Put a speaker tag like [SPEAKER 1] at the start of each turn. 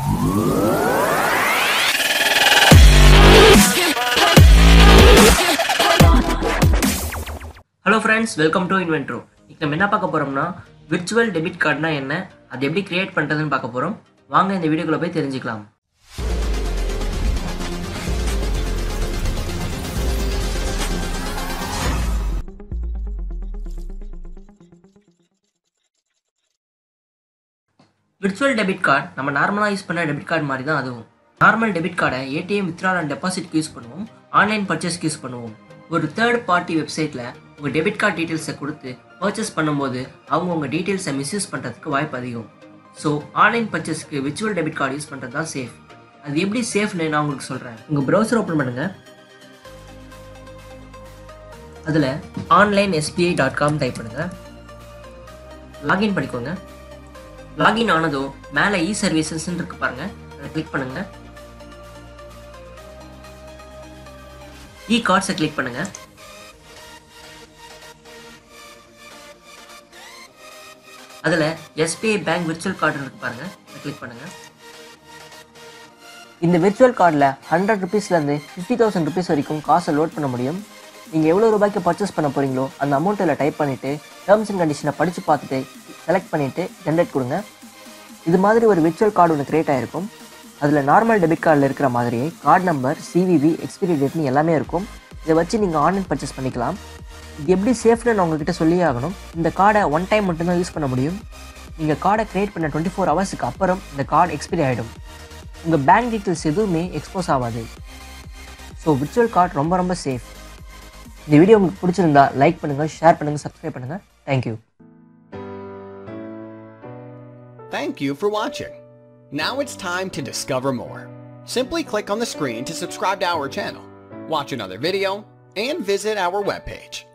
[SPEAKER 1] Hello friends welcome to இன்வென்ட்ரோ இப்போ நம்ம என்ன பார்க்க போகிறோம்னா விர்ச்சுவல் டெபிட் கார்டுனா என்ன அது எப்படி கிரியேட் பண்ணுறதுன்னு பார்க்க போகிறோம் வாங்க இந்த வீடியோக்குள்ள போய் தெரிஞ்சுக்கலாம் விர்ச்சுவல் டெபிட் கார்டு நம்ம நார்மலாக யூஸ் பண்ண டெபிட் கார்டு மாதிரி தான் அதுவும் நார்மல் டெபிட் கார்டை ஏடிஎம் வித்ட்ரால் அண்ட் டெபாசிட்க்கு யூஸ் பண்ணுவோம் ஆன்லைன் பர்ச்சேஸ்க்கு யூஸ் பண்ணுவோம் ஒரு தேர்ட் பார்ட்டி வெப்சைட்டில் உங்கள் டெபிட் கார்டு டீட்டெயில்ஸை கொடுத்து பர்ச்சேஸ் பண்ணும்போது அவங்க உங்கள் டீட்டெயில்ஸை மிஸ்யூஸ் பண்ணுறதுக்கு வாய்ப்பு அதிகம் ஸோ ஆன்லைன் பர்ச்சேஸ்க்கு விர்ச்சுவல் டெபிட் கார்டு யூஸ் பண்ணுறது தான் சேஃப் அது எப்படி சேஃப்னு நான் உங்களுக்கு சொல்கிறேன் உங்கள் ப்ரௌசர் ஓப்பன் பண்ணுங்கள் அதில் online SBI dot com type பண்ணுங்கள் லாகின் பண்ணிக்கோங்க லாகின் ஆனதும் மேலே இ சர்வீசஸ்ன்னு இருக்கு பாருங்க அதை கிளிக் பண்ணுங்க இ கார்ட்ஸை கிளிக் பண்ணுங்க அதில் எஸ்பிஐ பேங்க் விர்ச்சுவல் கார்டு இருக்கு பாருங்க அதை கிளிக் பண்ணுங்க இந்த விர்ச்சுவல் கார்டில் ஹண்ட்ரட் ருபீஸ்லேருந்து ஃபிஃப்டி தௌசண்ட் ருபீஸ் வரைக்கும் காசை லோட் பண்ண முடியும் நீங்கள் எவ்வளோ ரூபாய்க்கு பர்ச்சேஸ் பண்ண போகிறீங்களோ அந்த அமௌண்ட்டில் டைப் பண்ணிவிட்டு டேர்ம்ஸ் அண்ட் கண்டிஷனை படித்து பார்த்துட்டு செலக்ட் பண்ணிவிட்டு ஜென்ரேட் கொடுங்க இது மாதிரி ஒரு விர்ச்சுவல் கார்டு ஒன்று கிரியேட் ஆகிருக்கும் அதில் நார்மல் டெபிட் கார்டில் இருக்கிற மாதிரியே கார்டு நம்பர் சிவிவி எக்ஸ்பிரி டேட்னு எல்லாமே இருக்கும் இதை வச்சு நீங்கள் ஆன்லைன் பர்ச்சேஸ் பண்ணிக்கலாம் இது எப்படி சேஃப்னு நான் உங்ககிட்ட சொல்லியே ஆகணும் இந்த கார்டை ஒன் டைம் மட்டும்தான் யூஸ் பண்ண முடியும் நீங்கள் கார்டை கிரியேட் பண்ண டுவெண்ட்டி ஃபோர் ஹவர்ஸுக்கு அப்புறம் இந்த கார்டு எக்ஸ்பிரி ஆகிடும் உங்கள் பேங்க் டீட்டெயில்ஸ் எதுவுமே எக்ஸ்போஸ் ஆகாது ஸோ விர்ச்சுவல் கார்டு ரொம்ப ரொம்ப சேஃப் இந்த வீடியோ உங்களுக்கு பிடிச்சிருந்தா லைக் பண்ணுங்கள் ஷேர் பண்ணுங்கள் சப்ஸ்கிரைப் பண்ணுங்கள் thank you
[SPEAKER 2] Thank you for watching. Now it's time to discover more. Simply click on the screen to subscribe to our channel, watch another video, and visit our webpage.